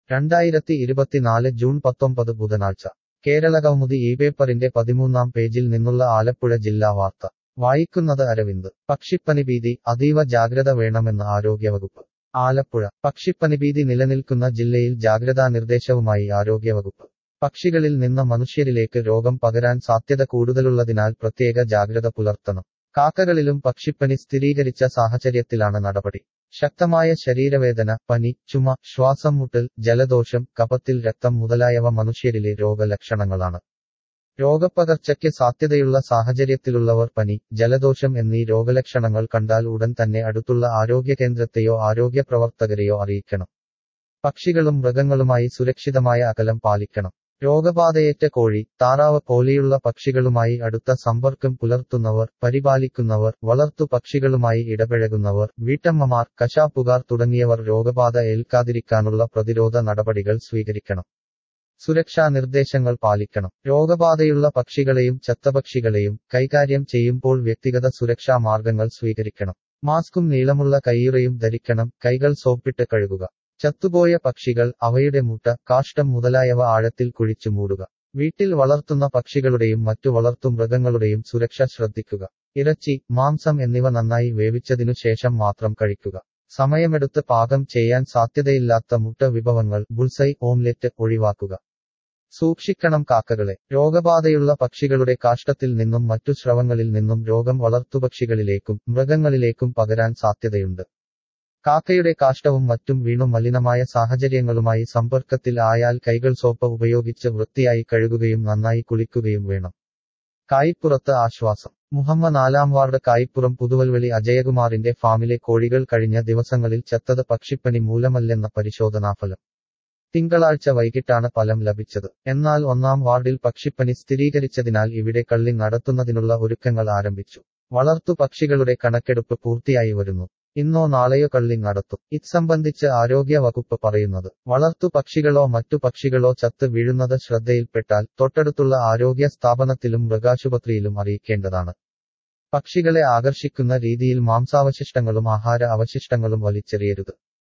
രണ്ടായിരത്തി ഇരുപത്തിനാല് ജൂൺ പത്തൊമ്പത് ബുധനാഴ്ച കേരള കൗമുദി ഈ പേപ്പറിന്റെ പതിമൂന്നാം പേജിൽ നിന്നുള്ള ആലപ്പുഴ ജില്ലാ വാർത്ത വായിക്കുന്നത് അരവിന്ദ് പക്ഷിപ്പനി ഭീതി അതീവ ജാഗ്രത വേണമെന്ന് ആരോഗ്യവകുപ്പ് ആലപ്പുഴ പക്ഷിപ്പനിഭീതി നിലനിൽക്കുന്ന ജില്ലയിൽ ജാഗ്രതാ നിർദ്ദേശവുമായി ആരോഗ്യവകുപ്പ് പക്ഷികളിൽ നിന്ന് മനുഷ്യരിലേക്ക് രോഗം പകരാൻ സാധ്യത കൂടുതലുള്ളതിനാൽ പ്രത്യേക ജാഗ്രത പുലർത്തണം കാക്കകളിലും പക്ഷിപ്പനി സ്ഥിരീകരിച്ച സാഹചര്യത്തിലാണ് നടപടി ശക്തമായ ശരീരവേദന പനി ചുമ ശ്വാസം മുട്ടൽ ജലദോഷം കപത്തിൽ രക്തം മുതലായവ മനുഷ്യരിലെ രോഗലക്ഷണങ്ങളാണ് രോഗപ്പകർച്ചയ്ക്ക് സാധ്യതയുള്ള സാഹചര്യത്തിലുള്ളവർ പനി ജലദോഷം എന്നീ രോഗലക്ഷണങ്ങൾ കണ്ടാൽ ഉടൻ തന്നെ അടുത്തുള്ള ആരോഗ്യകേന്ദ്രത്തെയോ ആരോഗ്യപ്രവർത്തകരെയോ അറിയിക്കണം പക്ഷികളും മൃഗങ്ങളുമായി സുരക്ഷിതമായ അകലം പാലിക്കണം രോഗബാധയേറ്റ കോഴി താറാവ് പോലെയുള്ള പക്ഷികളുമായി അടുത്ത സമ്പർക്കം പുലർത്തുന്നവർ പരിപാലിക്കുന്നവർ വളർത്തു പക്ഷികളുമായി ഇടപഴകുന്നവർ വീട്ടമ്മമാർ കശാപ്പുകാർ തുടങ്ങിയവർ രോഗബാധ ഏൽക്കാതിരിക്കാനുള്ള പ്രതിരോധ നടപടികൾ സ്വീകരിക്കണം സുരക്ഷാ നിർദ്ദേശങ്ങൾ പാലിക്കണം രോഗബാധയുള്ള പക്ഷികളെയും ചത്തപക്ഷികളെയും കൈകാര്യം ചെയ്യുമ്പോൾ വ്യക്തിഗത സുരക്ഷാ മാർഗങ്ങൾ സ്വീകരിക്കണം മാസ്കും നീളമുള്ള കയ്യുറയും ധരിക്കണം കൈകൾ സോപ്പിട്ട് കഴുകുക ചത്തുപോയ പക്ഷികൾ അവയുടെ മുട്ട കാഷ്ടം മുതലായവ ആഴത്തിൽ കുഴിച്ചു മൂടുക വീട്ടിൽ വളർത്തുന്ന പക്ഷികളുടെയും മറ്റു വളർത്തു മൃഗങ്ങളുടെയും സുരക്ഷ ശ്രദ്ധിക്കുക ഇറച്ചി മാംസം എന്നിവ നന്നായി വേവിച്ചതിനു ശേഷം മാത്രം കഴിക്കുക സമയമെടുത്ത് പാകം ചെയ്യാൻ സാധ്യതയില്ലാത്ത മുട്ട വിഭവങ്ങൾ ബുൾസൈ ഓംലെറ്റ് ഒഴിവാക്കുക സൂക്ഷിക്കണം കാക്കകളെ രോഗബാധയുള്ള പക്ഷികളുടെ കാഷ്ടത്തിൽ നിന്നും മറ്റു സ്രവങ്ങളിൽ നിന്നും രോഗം വളർത്തുപക്ഷികളിലേക്കും മൃഗങ്ങളിലേക്കും പകരാൻ സാധ്യതയുണ്ട് കാക്കയുടെ കാഷ്ടവും മറ്റും വീണു മലിനമായ സാഹചര്യങ്ങളുമായി സമ്പർക്കത്തിൽ ആയാൽ കൈകൾ സോപ്പ് ഉപയോഗിച്ച് വൃത്തിയായി കഴുകുകയും നന്നായി കുളിക്കുകയും വേണം കായിപ്പുറത്ത് ആശ്വാസം മുഹമ്മ നാലാം വാർഡ് കായിപ്പുറം പുതുവൽവെളി അജയകുമാറിന്റെ ഫാമിലെ കോഴികൾ കഴിഞ്ഞ ദിവസങ്ങളിൽ ചത്തത് പക്ഷിപ്പനി മൂലമല്ലെന്ന പരിശോധനാഫലം തിങ്കളാഴ്ച വൈകിട്ടാണ് ഫലം ലഭിച്ചത് എന്നാൽ ഒന്നാം വാർഡിൽ പക്ഷിപ്പനി സ്ഥിരീകരിച്ചതിനാൽ ഇവിടെ കള്ളി നടത്തുന്നതിനുള്ള ഒരുക്കങ്ങൾ ആരംഭിച്ചു വളർത്തു പക്ഷികളുടെ കണക്കെടുപ്പ് പൂർത്തിയായി വരുന്നു ഇന്നോ നാളെയോ കള്ളി നടത്തും ഇത്സംബന്ധിച്ച് ആരോഗ്യ വകുപ്പ് പറയുന്നത് വളർത്തു പക്ഷികളോ മറ്റു പക്ഷികളോ ചത്ത് വീഴുന്നത് ശ്രദ്ധയിൽപ്പെട്ടാൽ തൊട്ടടുത്തുള്ള ആരോഗ്യ സ്ഥാപനത്തിലും മൃഗാശുപത്രിയിലും അറിയിക്കേണ്ടതാണ് പക്ഷികളെ ആകർഷിക്കുന്ന രീതിയിൽ മാംസാവശിഷ്ടങ്ങളും ആഹാര അവശിഷ്ടങ്ങളും വലിച്ചെറിയരുത്